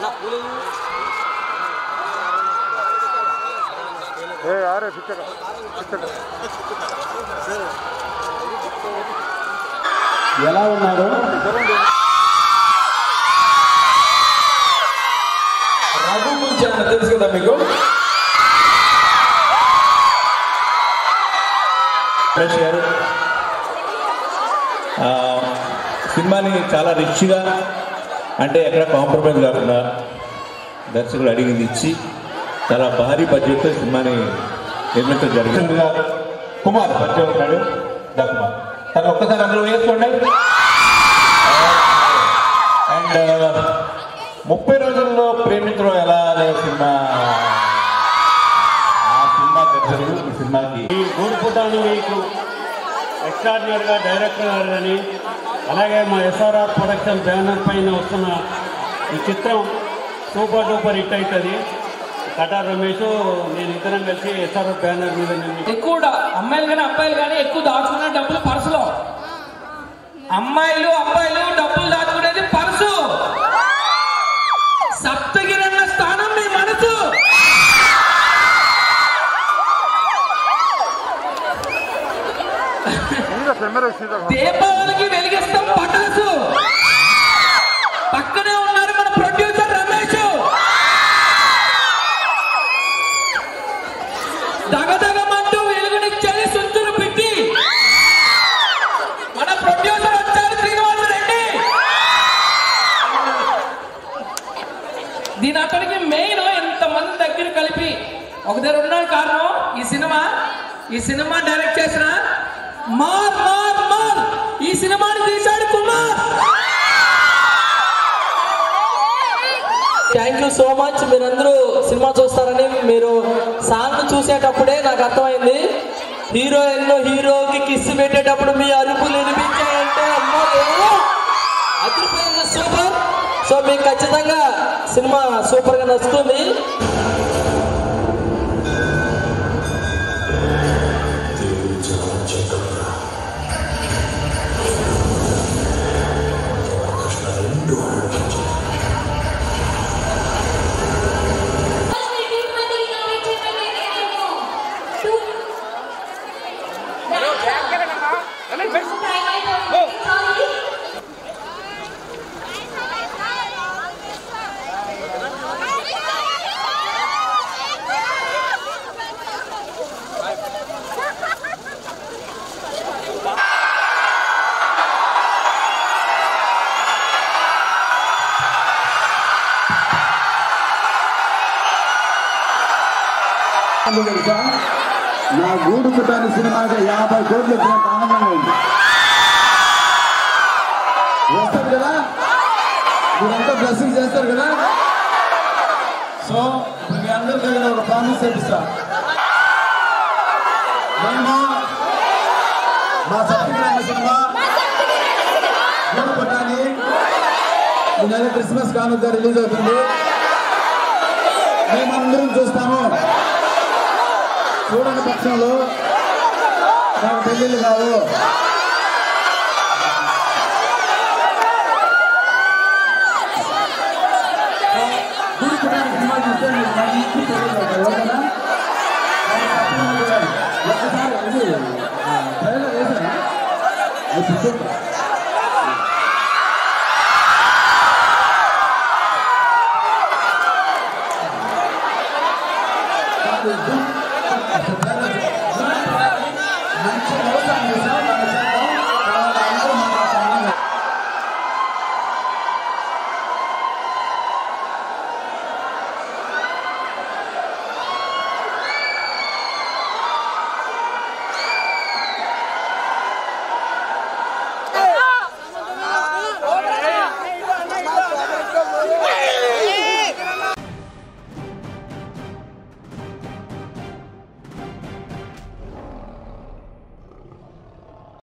ఏ ఆరే పిచ్చక పిచ్చక ఎలా ఉన్నారు రఘు గురించి ఏమన్నా తెలుసు కదా మీకు సురేష్ గారు ఆ, సినిమాని చాలా రిచ్గా అంటే ఎక్కడ కాంప్రమైజ్ కాకుండా దర్శకుడు అడిగింది ఇచ్చి చాలా భారీ బడ్జెట్తో సినిమాని నిర్మించడం జరిగింది కుమార్ పరిచయం ఉన్నాడు దా కుమార్ తను ఒక్కసారి అందరూ వేసుకోండి అండ్ ముప్పై రోజుల్లో ప్రేమించడం ఎలా అనే సినిమా ఆ సినిమా దర్శకుడు ఈ సినిమాకి ఈ గూడుపుటాను మీకు ఎక్స్ట్రాడినరీగా డైరెక్టర్ గారు కానీ అలాగే మా ఎస్ఆర్ఆర్ ప్రొడక్షన్ బ్యానర్ పైన వస్తున్న ఈ చిత్రం సూపర్ డూపర్ హిట్ అవుతుంది కటార్ రమేష్ నేను ఇద్దరం కలిసి ఎస్ఆర్ఆర్ బ్యానర్ మీద నేను ఎక్కువ డా- అమ్మాయిలు కానీ అబ్బాయిలు కానీ ఎక్కువ దాచుకునే డబ్బులు పర్సులో అమ్మాయిలు అబ్బాయిలు డబ్బులు దాచుకునేది పర్సు సప్తగిరన్న స్థానం మీ మనసు సీదా కెమెరా సీదా దీపావళికి వెలిగిస్తాం పటాసు పక్కనే ఉన్నారు మన ప్రొడ్యూసర్ రమేష్ దగదగమంటూ వెలుగునిచ్చేది సుంచులు పెట్టి మన ప్రొడ్యూసర్ వచ్చారు శ్రీనివాస రెడ్డి దీని అతనికి మెయిన్ ఎంతమంది దగ్గర కలిపి ఒక దగ్గర ఉన్నాడు కారణం ఈ సినిమా ఈ సినిమా డైరెక్ట్ చేసిన మార్ మార్ మార్ ఈ సినిమాని తీశాడు Kumar thank you so much మీరందరూ సినిమా చూస్తారని మీరు సాంగ్ చూసేటప్పుడే నాకు అర్థమైంది హీరోయిన్ హీరోకి కిస్ పెట్టేటప్పుడు మీ అరుపులు వినిపించాయంటే అమ్మో దేవుడు అదిరిపోయింది సూపర్ సో మీకు ఖచ్చితంగా సినిమా సూపర్ గా నచ్చుతుంది ఎందుకు తెలుసా నా గూడు పుట్టాని సినిమాకి యాభై కోట్లు వచ్చినంత ఆనందంగా ఉంది వస్తారు కదా మీరంతా బ్లెస్సింగ్ చేస్తారు కదా సో ఇప్పుడు మీ అందరి దగ్గర ఒక ప్రామిస్ చేపిస్తా మేము మా సత్యగ్రామ సినిమా గూడు పుట్టాని ఈ నెల క్రిస్మస్ కానుక రిలీజ్ అవుతుంది మేమందరం చూస్తాము చూడని పక్షంలో నాకు పెళ్ళిళ్ళు కావు గుడి పుట్టానికి సినిమా చూస్తే మీకు మంచి పెళ్ళిళ్ళు అవుతాయి, ఓకేనా? ఒక్కసారి ఇది, ఆ, ట్రైలర్ వేసారా? అది చూద్దాం.